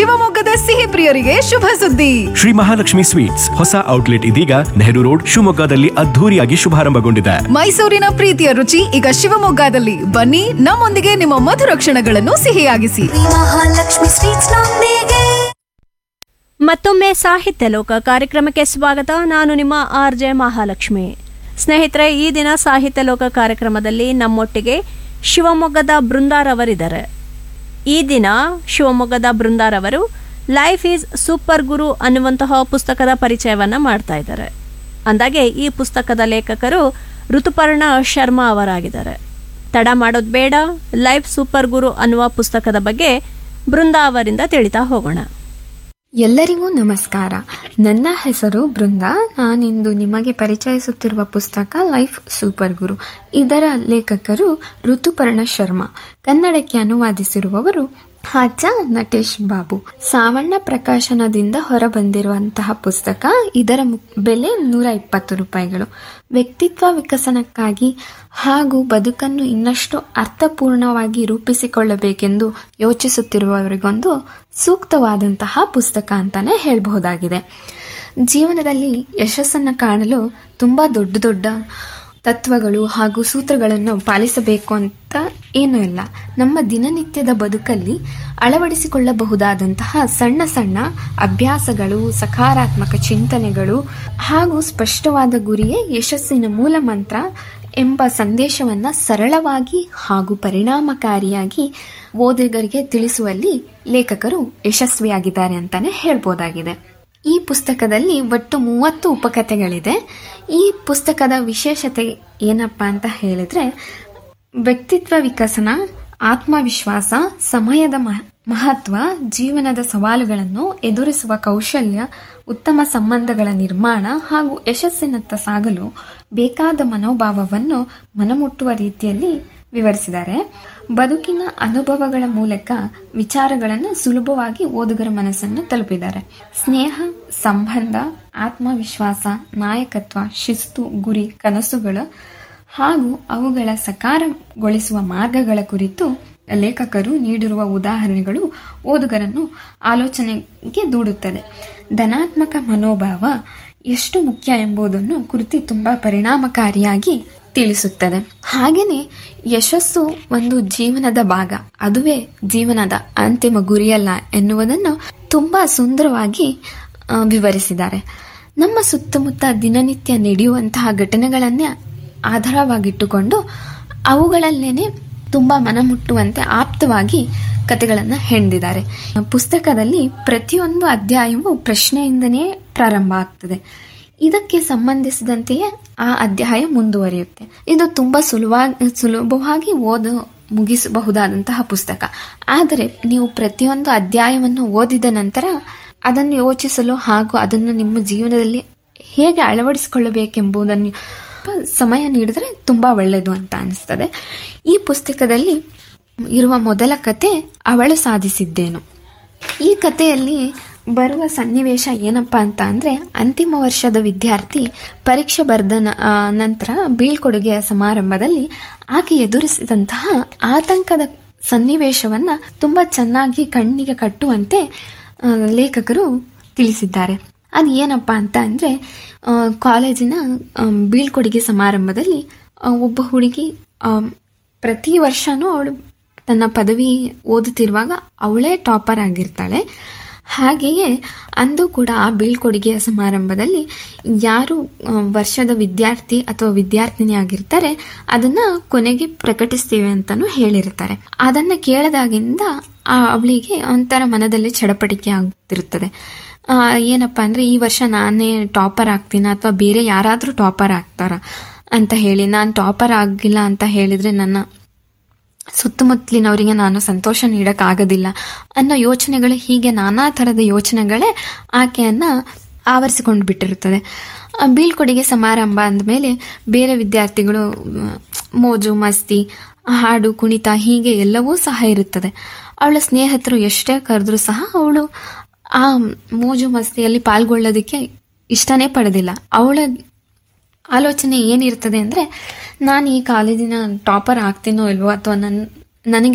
ಶಿವಮೊಗ್ಗದ ಸಿಹಿ ಪ್ರಿಯರಿಗೆ ಶುಭ ಸುದ್ದಿ ಶ್ರೀ ಮಹಾಲಕ್ಷ್ಮಿ ಸ್ವೀಟ್ಸ್ ಹೊಸ ಔಟ್ಲೆಟ್ ಇದೀಗ ನೆಹರು ರೋಡ್ ಶಿವಮೊಗ್ಗದಲ್ಲಿ ಅದ್ಧೂರಿಯಾಗಿ ಶುಭಾರಂಭಗೊಂಡಿದೆ ಮೈಸೂರಿನ ಪ್ರೀತಿಯ ರುಚಿ ಈಗ ಶಿವಮೊಗ್ಗದಲ್ಲಿ ಬನ್ನಿ ನಮ್ಮೊಂದಿಗೆ ನಿಮ್ಮ ಮಧುರ ಕ್ಷಣಗಳನ್ನು ಸಿಹಿಯಾಗಿಸಿ ಮಹಾಲಕ್ಷ್ಮಿ ಸ್ವೀಟ್ಸ್ ನೊಂದಿಗೆ ಮತ್ತೊಮ್ಮೆ ಸಾಹಿತ್ಯ ಲೋಕ ಕಾರ್ಯಕ್ರಮಕ್ಕೆ ಸ್ವಾಗತ ನಾನು ನಿಮ್ಮ ಆರ್ ಜೆ ಮಹಾಲಕ್ಷ್ಮಿ ಸ್ನೇಹಿತರೆ ಈ ದಿನ ಸಾಹಿತ್ಯ ಲೋಕ ಕಾರ್ಯಕ್ರಮದಲ್ಲಿ ನಮ್ಮೊಟ್ಟಿಗೆ ಶಿವಮೊಗ್ಗದ ಬೃಂದಾರವರಿದ್ದಾರೆ ಈ ದಿನ ಶಿವಮೊಗ್ಗದ ಬೃಂದಾರವರು ಲೈಫ್ ಈಸ್ ಸೂಪರ್ ಗುರು ಅನ್ನುವಂತಹ ಪುಸ್ತಕದ ಪರಿಚಯವನ್ನು ಮಾಡ್ತಾ ಇದ್ದಾರೆ ಅಂದಾಗೆ ಈ ಪುಸ್ತಕದ ಲೇಖಕರು ಋತುಪರ್ಣ ಶರ್ಮಾ ಅವರಾಗಿದ್ದಾರೆ ತಡ ಮಾಡೋದು ಬೇಡ ಲೈಫ್ ಸೂಪರ್ ಗುರು ಅನ್ನುವ ಪುಸ್ತಕದ ಬಗ್ಗೆ ಬೃಂದಾ ಅವರಿಂದ ತಿಳಿತಾ ಹೋಗೋಣ ಎಲ್ಲರಿಗೂ ನಮಸ್ಕಾರ ನನ್ನ ಹೆಸರು ಬೃಂದ ನಾನಿಂದು ನಿಮಗೆ ಪರಿಚಯಿಸುತ್ತಿರುವ ಪುಸ್ತಕ ಲೈಫ್ ಸೂಪರ್ ಗುರು ಇದರ ಲೇಖಕರು ಋತುಪರ್ಣ ಶರ್ಮಾ ಕನ್ನಡಕ್ಕೆ ಅನುವಾದಿಸಿರುವವರು ಹಾಜ ನಟೇಶ್ ಬಾಬು ಸಾವಣ್ಣ ಪ್ರಕಾಶನದಿಂದ ಹೊರಬಂದಿರುವಂತಹ ಪುಸ್ತಕ ಇದರ ಮು- ಬೆಲೆ ನೂರ ಇಪ್ಪತ್ತು ರೂಪಾಯಿಗಳು ವ್ಯಕ್ತಿತ್ವ ವಿಕಸನಕ್ಕಾಗಿ ಹಾಗೂ ಬದುಕನ್ನು ಇನ್ನಷ್ಟು ಅರ್ಥಪೂರ್ಣವಾಗಿ ರೂಪಿಸಿಕೊಳ್ಳಬೇಕೆಂದು ಯೋಚಿಸುತ್ತಿರುವವರಿಗೊಂದು ಸೂಕ್ತವಾದಂತಹ ಪುಸ್ತಕ ಅಂತಾನೆ ಹೇಳಬಹುದಾಗಿದೆ ಜೀವನದಲ್ಲಿ ಯಶಸ್ಸನ್ನು ಕಾಣಲು ತುಂಬ ದೊಡ್ಡ ದೊಡ್ಡ ತತ್ವಗಳು ಹಾಗೂ ಸೂತ್ರಗಳನ್ನು ಪಾಲಿಸಬೇಕು ಅಂತ ಏನೂ ಇಲ್ಲ ನಮ್ಮ ದಿನನಿತ್ಯದ ಬದುಕಲ್ಲಿ ಅಳವಡಿಸಿಕೊಳ್ಳಬಹುದಾದಂತಹ ಸಣ್ಣ ಸಣ್ಣ ಅಭ್ಯಾಸಗಳು ಸಕಾರಾತ್ಮಕ ಚಿಂತನೆಗಳು ಹಾಗೂ ಸ್ಪಷ್ಟವಾದ ಗುರಿಯೇ ಯಶಸ್ಸಿನ ಮೂಲ ಮಂತ್ರ ಎಂಬ ಸಂದೇಶವನ್ನು ಸರಳವಾಗಿ ಹಾಗೂ ಪರಿಣಾಮಕಾರಿಯಾಗಿ ಓದುಗರಿಗೆ ತಿಳಿಸುವಲ್ಲಿ ಲೇಖಕರು ಯಶಸ್ವಿಯಾಗಿದ್ದಾರೆ ಅಂತಾನೆ ಹೇಳ್ಬೋದಾಗಿದೆ ಈ ಪುಸ್ತಕದಲ್ಲಿ ಒಟ್ಟು ಮೂವತ್ತು ಉಪಕಥೆಗಳಿದೆ ಈ ಪುಸ್ತಕದ ವಿಶೇಷತೆ ಏನಪ್ಪ ಅಂತ ಹೇಳಿದ್ರೆ ವ್ಯಕ್ತಿತ್ವ ವಿಕಸನ ಆತ್ಮವಿಶ್ವಾಸ ಸಮಯದ ಮಹ- ಮಹತ್ವ ಜೀವನದ ಸವಾಲುಗಳನ್ನು ಎದುರಿಸುವ ಕೌಶಲ್ಯ ಉತ್ತಮ ಸಂಬಂಧಗಳ ನಿರ್ಮಾಣ ಹಾಗೂ ಯಶಸ್ಸಿನತ್ತ ಸಾಗಲು ಬೇಕಾದ ಮನೋಭಾವವನ್ನು ಮನಮುಟ್ಟುವ ರೀತಿಯಲ್ಲಿ ವಿವರಿಸಿದ್ದಾರೆ ಬದುಕಿನ ಅನುಭವಗಳ ಮೂಲಕ ವಿಚಾರಗಳನ್ನು ಸುಲಭವಾಗಿ ಓದುಗರ ಮನಸ್ಸನ್ನು ತಲುಪಿದ್ದಾರೆ ಸ್ನೇಹ ಸಂಬಂಧ ಆತ್ಮವಿಶ್ವಾಸ ನಾಯಕತ್ವ ಶಿಸ್ತು ಗುರಿ ಕನಸುಗಳು ಹಾಗೂ ಅವುಗಳ ಸಕಾರಗೊಳಿಸುವ ಮಾರ್ಗಗಳ ಕುರಿತು ಲೇಖಕರು ನೀಡಿರುವ ಉದಾಹರಣೆಗಳು ಓದುಗರನ್ನು ಆಲೋಚನೆಗೆ ದೂಡುತ್ತದೆ ಧನಾತ್ಮಕ ಮನೋಭಾವ ಎಷ್ಟು ಮುಖ್ಯ ಎಂಬುದನ್ನು ಕುರಿತು ತುಂಬಾ ಪರಿಣಾಮಕಾರಿಯಾಗಿ ತಿಳಿಸುತ್ತದೆ ಹಾಗೆಯೇ ಯಶಸ್ಸು ಒಂದು ಜೀವನದ ಭಾಗ ಅದುವೇ ಜೀವನದ ಅಂತಿಮ ಗುರಿಯಲ್ಲ ಎನ್ನುವುದನ್ನು ತುಂಬಾ ಸುಂದರವಾಗಿ ಆ, ವಿವರಿಸಿದ್ದಾರೆ ನಮ್ಮ ಸುತ್ತಮುತ್ತ ದಿನನಿತ್ಯ ನಡೆಯುವಂತಹ ಘಟನೆಗಳನ್ನೇ ಆಧಾರವಾಗಿಟ್ಟುಕೊಂಡು ಅವುಗಳಲ್ಲೇನೆ ತುಂಬಾ ಮನಮುಟ್ಟುವಂತೆ ಆಪ್ತವಾಗಿ ಕಥೆಗಳನ್ನು ಹೆಣೆದಿದ್ದಾರೆ ಪುಸ್ತಕದಲ್ಲಿ ಪ್ರತಿಯೊಂದು ಅಧ್ಯಾಯವು ಪ್ರಶ್ನೆಯಿಂದನೇ ಪ್ರಾರಂಭ ಆಗ್ತದೆ ಇದಕ್ಕೆ ಸಂಬಂಧಿಸಿದಂತೆಯೇ ಆ ಅಧ್ಯಾಯ ಮುಂದುವರಿಯುತ್ತೆ ಇದು ತುಂಬಾ ಸುಲಭವಾಗಿ ಸುಲಭವಾಗಿ ಓದು ಮುಗಿಸಬಹುದಾದಂತಹ ಪುಸ್ತಕ ಆದರೆ ನೀವು ಪ್ರತಿಯೊಂದು ಅಧ್ಯಾಯವನ್ನು ಓದಿದ ನಂತರ ಅದನ್ನು ಯೋಚಿಸಲು ಹಾಗೂ ಅದನ್ನು ನಿಮ್ಮ ಜೀವನದಲ್ಲಿ ಹೇಗೆ ಅಳವಡಿಸಿಕೊಳ್ಳಬೇಕೆಂಬುದನ್ನು ಸಮಯ ನೀಡಿದ್ರೆ ತುಂಬಾ ಒಳ್ಳೆಯದು ಅಂತ ಅನಿಸ್ತದೆ ಈ ಪುಸ್ತಕದಲ್ಲಿ ಇರುವ ಮೊದಲ ಕತೆ ಅವಳು ಸಾಧಿಸಿದ್ದೇನು ಈ ಕಥೆಯಲ್ಲಿ ಬರುವ ಸನ್ನಿವೇಶ ಏನಪ್ಪಾ ಅಂತ ಅಂದ್ರೆ ಅಂತಿಮ ವರ್ಷದ ವಿದ್ಯಾರ್ಥಿ ಪರೀಕ್ಷೆ ಬರೆದ ನ- ಆ, ನಂತರ ಬೀಳ್ಕೊಡುಗೆಯ ಸಮಾರಂಭದಲ್ಲಿ ಆಕೆ ಎದುರಿಸಿದಂತಹ ಆತಂಕದ ಸನ್ನಿವೇಶವನ್ನ ತುಂಬಾ ಚೆನ್ನಾಗಿ ಕಣ್ಣಿಗೆ ಕಟ್ಟುವಂತೆ ಆ, ಲೇಖಕರು ತಿಳಿಸಿದ್ದಾರೆ ಅದು ಏನಪ್ಪಾ ಅಂತ ಅಂದ್ರೆ ಆ, ಕಾಲೇಜಿನ ಆ, ಬೀಳ್ಕೊಡುಗೆ ಸಮಾರಂಭದಲ್ಲಿ ಆ, ಒಬ್ಬ ಹುಡುಗಿ ಆ, ಪ್ರತಿ ವರ್ಷನೂ ಅವಳು ತನ್ನ ಪದವಿ ಓದುತ್ತಿರುವಾಗ ಅವಳೇ ಟಾಪರ್ ಆಗಿರ್ತಾಳೆ ಹಾಗೆಯೇ ಅಂದು ಕೂಡ ಆ ಬೀಳ್ಕೊಡುಗೆಯ ಸಮಾರಂಭದಲ್ಲಿ ಯಾರು ಆ, ವರ್ಷದ ವಿದ್ಯಾರ್ಥಿ ಅಥವಾ ವಿದ್ಯಾರ್ಥಿನಿ ಆಗಿರ್ತಾರೆ ಅದನ್ನ ಕೊನೆಗೆ ಪ್ರಕಟಿಸ್ತೀವಿ ಅಂತಾನು ಹೇಳಿರ್ತಾರೆ ಅದನ್ನ ಕೇಳದಾಗಿಂದ ಆ ಅವಳಿಗೆ ಒಂಥರ ಮನದಲ್ಲಿ ಚಡಪಟಿಕೆ ಆಗ್ತಿರುತ್ತದೆ ಆ, ಏನಪ್ಪಾ ಅಂದ್ರೆ ಈ ವರ್ಷ ನಾನೇ ಟಾಪರ್ ಆಗ್ತೀನ ಅಥವಾ ಬೇರೆ ಯಾರಾದ್ರೂ ಟಾಪರ್ ಆಗ್ತಾರ ಅಂತ ಹೇಳಿ ನಾನು ಟಾಪರ್ ಆಗಿಲ್ಲ ಅಂತ ಹೇಳಿದ್ರೆ ನನ್ನ ಸುತ್ತಮುತ್ತಲಿನವರಿಗೆ ನಾನು ಸಂತೋಷ ನೀಡಕ್ಕಾಗೋದಿಲ್ಲ ಅನ್ನೋ ಯೋಚನೆಗಳು ಹೀಗೆ ನಾನಾ ಥರದ ಯೋಚನೆಗಳೇ ಆಕೆಯನ್ನ ಆವರಿಸಿಕೊಂಡು ಬಿಟ್ಟಿರುತ್ತದೆ ಆ ಬೀಳ್ಕೊಡುಗೆ ಸಮಾರಂಭ ಅಂದಮೇಲೆ ಬೇರೆ ವಿದ್ಯಾರ್ಥಿಗಳು ಮ್, ಮೋಜು ಮಸ್ತಿ ಹಾಡು ಕುಣಿತ ಹೀಗೆ ಎಲ್ಲವೂ ಸಹ ಇರುತ್ತದೆ ಅವಳ ಸ್ನೇಹಿತರು ಎಷ್ಟೇ ಕರೆದ್ರೂ ಸಹ ಅವಳು ಆ ಮೋಜು ಮಸ್ತಿಯಲ್ಲಿ ಪಾಲ್ಗೊಳ್ಳೋದಕ್ಕೆ ಇಷ್ಟನೇ ಪಡೋದಿಲ್ಲ ಅವಳ ಆಲೋಚನೆ ಏನಿರ್ತದೆ ಅಂದರೆ ನಾನು ಈ ಕಾಲೇಜಿನ ಟಾಪರ್ ಆಗ್ತೀನೋ ಇಲ್ವೋ ಅಥವಾ ನನ್ನ ನನಗೆ